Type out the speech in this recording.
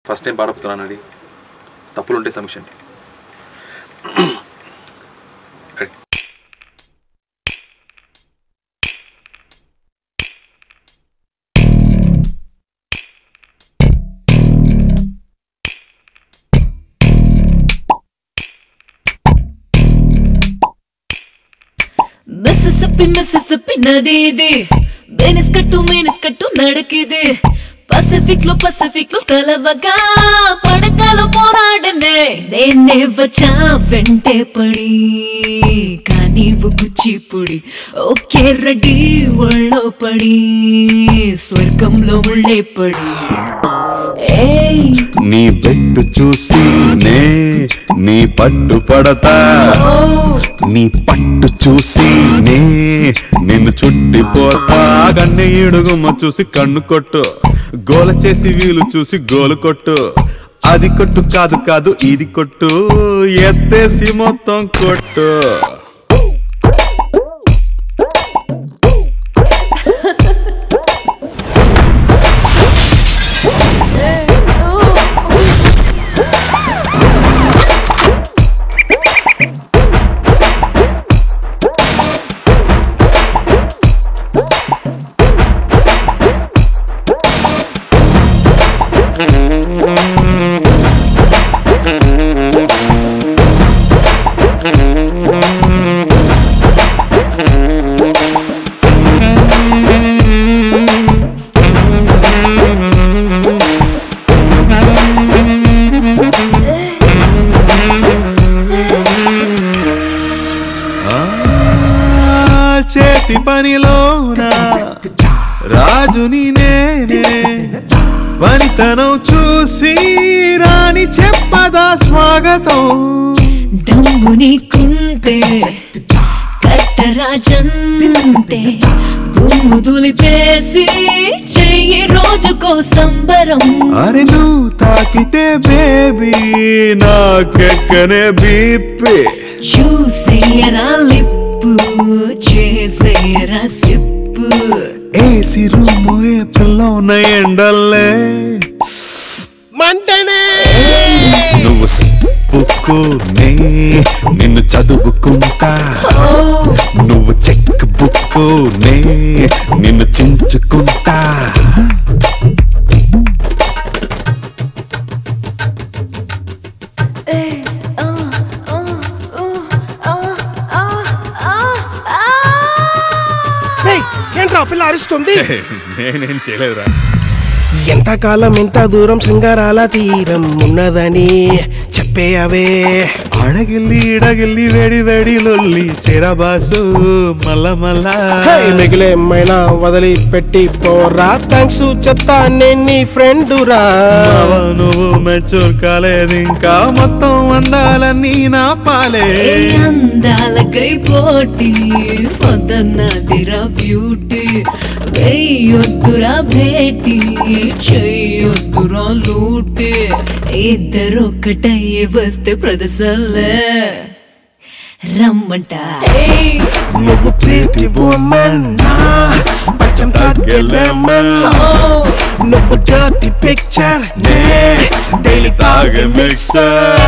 First time పాడపోతున్నాను అది తప్పులుంటే సమీక్షండి Ready. మిసిసిప్పి మిసిసిప్పి నది ఇది వెనిస్ కట్టు మేనిస్ కట్టు నడకిది పసిఫిక్ లో పసిఫిక్ లో కలవగా పడకలో పోరాడనే నేనే వచ్చా వెంటే పడి కానీ కూచిపూడి ఓకే రెడీ ఒళ్ళో పడి స్వర్గంలో ముళ్ళే పడి ఏయ్ నీ బెట్టు చూసి నే నీ పట్టు పడతా ఓ నీ పట్టు చూసి నే నిన్ను చుట్టిపోతా కన్ను ఏడుగుమ్మ చూసి కన్ను కొట్టు గోల చేసి వీలు చూసి గోలు కొట్టు అది కొట్టు కాదు కాదు ఇది కొట్టు ఎత్తేసి మొత్తం కొట్టు ఆ, చేతి పనిలోన రాజుని నేనే పనితనం చూసి రాని చెప్పదా స్వాగతం దమ్ము నీకుంటే కట్టరాజంతే దుమ్ము దులిపేసి చెయ్యి రోజుకో సంబరం అరే నువ్వు తాకితే బేబీ నాకెక్కనే బీపీ చూసేయరా లిప్పు చేసేయరా సిప్పు ఏసి రూము ఏప్రిల్లో ఉన్న ఎండల్లే మంటనే నువ్వు బుక్కు నే నిన్ను చదువుకుంటా ఓ నువ్వు చెక్ బుక్కు నే నిన్ను చించుకుంటా ఏయ్, ఏంట్రా పిల్ల అరుస్తుంది నేనేం చేయలేదురా ఎంతకాలం ఎంత దూరం శృంగారాల తీరం ఉన్నదని చెప్పేయవే అడగిల్లి ఇడగిల్లి వేడి వేడి లొల్లి చెరబాసు మల్ల మల్ల హే, మిగిలేమైనా వదిలి పెట్టి పోరా థ్యాంక్స్ చెత్తా నేను నీ ఫ్రెండురా మావ, నువ్వు మెచ్చూర్ కాలేదు ఇంకా మొత్తం అందాలన్నీ నా పాలే ఏ అందాలకై పోటీ వద్దన్నదిరా బ్యూటీ వెయ్యొద్దురా భేటీ చెయ్యొద్దురా లూటి ఇద్దరొక్కటయ్యి వస్తే ప్రదసల్లే రమ్మంట ఏయ్, నువ్వు ప్రీతి woman నా పచ్చం తగ్గలేమన్ ఓ, నువ్వు dirty picture నే డైలీ తాగే మిక్సర్